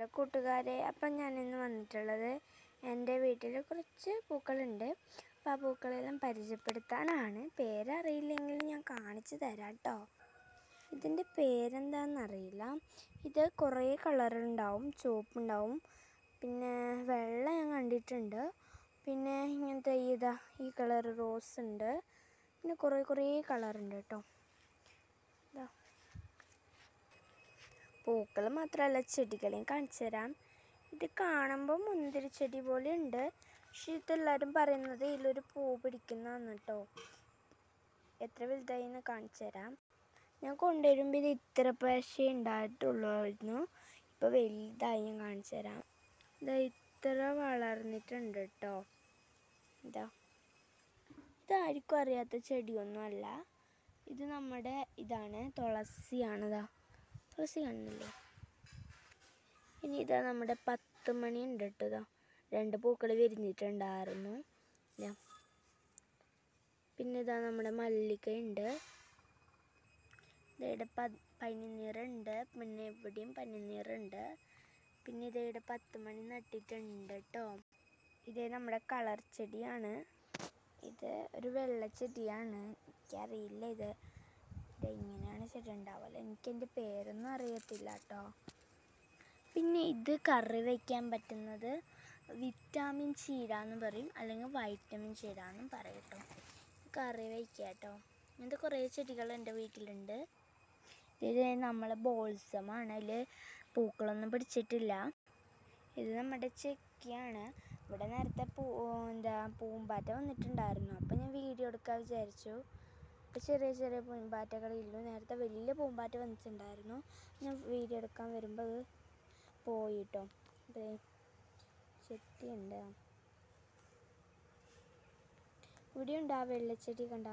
Hello കൂട്ടുകാരെ അപ്പം ഞാനിന്ന് വന്നിട്ടുള്ളത് എൻ്റെ വീട്ടിൽ കുറച്ച് പൂക്കളുണ്ട് അപ്പം ആ പൂക്കളെല്ലാം പരിചയപ്പെടുത്താനാണ് പേരറിയില്ലെങ്കിൽ ഞാൻ കാണിച്ചു തരാം കേട്ടോ ഇതിൻ്റെ പേരെന്താണെന്നറിയില്ല ഇത് കുറേ കളറുണ്ടാവും ചുവപ്പുണ്ടാവും പിന്നെ വെള്ള ഞാൻ കണ്ടിട്ടുണ്ട് പിന്നെ ഇങ്ങനത്തെ ഇതാ ഈ കളർ റോസ് ഉണ്ട് പിന്നെ കുറേ കുറേ കളറുണ്ട് കേട്ടോ ഇതാ പൂക്കൾ മാത്രമല്ല ചെടികളെയും കാണിച്ചു തരാം ഇത് കാണുമ്പോൾ മുന്തിരി ചെടി പോലെ ഉണ്ട് പക്ഷെ ഇതെല്ലാവരും പറയുന്നത് ഇതിലൊരു പൂ പിടിക്കുന്നതാണ് കേട്ടോ എത്ര വലുതായി എന്ന് കാണിച്ചു തരാം ഞാൻ കൊണ്ടുവരുമ്പോൾ ഇത് ഇത്ര പക്ഷേ ഉണ്ടായിട്ടുള്ളായിരുന്നു ഇപ്പോൾ വലുതായി ഞാൻ കാണിച്ചു തരാം ഇതാ ഇത്ര വളർന്നിട്ടുണ്ട് കേട്ടോ ഇതാ ഇതാർക്കും അറിയാത്ത ചെടിയൊന്നുമല്ല ഇത് നമ്മുടെ ഇതാണ് തുളസിയാണിതാ തുളസി കാണുന്നില്ലേ ഇനി ഇതാ നമ്മുടെ പത്ത് മണി ഉണ്ട് കേട്ടോ ഇതാ രണ്ട് പൂക്കൾ വിരിഞ്ഞിട്ടുണ്ടായിരുന്നു ഇതാ. പിന്നെ ഇതാ നമ്മുടെ മല്ലിക ഉണ്ട് ഇതയുടെ പ പനിനീറുണ്ട് പിന്നെ ഇവിടെയും പനിനീറുണ്ട് പിന്നെ ഇതയുടെ പത്ത് മണി നട്ടിട്ടുണ്ട് കേട്ടോ ഇത് നമ്മുടെ കളർ ചെടിയാണ് ഇത് ഒരു വെള്ള ചെടിയാണ് എനിക്കറിയില്ല ഇത് ഇത് എങ്ങനെയാണ് ചെടി ഉണ്ടാവുക എനിക്ക് എൻ്റെ പേരൊന്നും അറിയത്തില്ല കേട്ടോ പിന്നെ ഇത് കറി വയ്ക്കാൻ പറ്റുന്നത് വിറ്റാമിൻ ചീര എന്ന് പറയും അല്ലെങ്കിൽ വൈറ്റമിൻ ചീര എന്നും പറയും കേട്ടോ കറി വയ്ക്കുക കേട്ടോ ഇങ്ങനത്തെ കുറേ ചെടികൾ എൻ്റെ വീട്ടിലുണ്ട് ഇത് നമ്മളെ ബോൾസമാണ് അതിൽ പൂക്കളൊന്നും പിടിച്ചിട്ടില്ല ഇത് നമ്മുടെ ചെക്കിയാണ് ഇവിടെ നേരത്തെ പൂ എന്താ പൂമ്പാറ്റ വന്നിട്ടുണ്ടായിരുന്നു അപ്പം ഞാൻ വീഡിയോ എടുക്കാൻ വിചാരിച്ചു ഇപ്പം ചെറിയ ചെറിയ പൂമ്പാറ്റകളില്ലു നേരത്തെ വലിയ പൂമ്പാറ്റ വന്നിട്ടുണ്ടായിരുന്നു ഞാൻ വീഡിയോ എടുക്കാൻ വരുമ്പോൾ അത് പോയി കേട്ടോ ദേ ചെത്തിയുണ്ട് ഇവിടെ ഉണ്ട് ആ വെള്ളച്ചെടി കണ്ട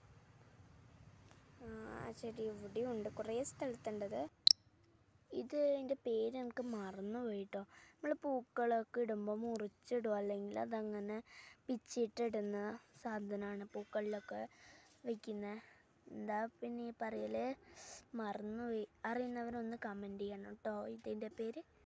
ആ ചെടി ഇവിടെയും ഉണ്ട് കുറേ സ്ഥലത്തുണ്ടത് ഇത് എൻ്റെ പേര് എനിക്ക് മറന്നു പോയിട്ടോ നമ്മൾ പൂക്കളൊക്കെ ഇടുമ്പോൾ മുറിച്ചിടും അല്ലെങ്കിൽ അതങ്ങനെ പിച്ചിട്ടിടുന്ന സാധനമാണ് പൂക്കളിലൊക്കെ വയ്ക്കുന്നത് എന്താ പിന്നെ ഈ പറയൽ മറന്നുപോയി അറിയുന്നവരൊന്ന് കമൻറ്റ് ചെയ്യണം കേട്ടോ ഇതിൻ്റെ പേര്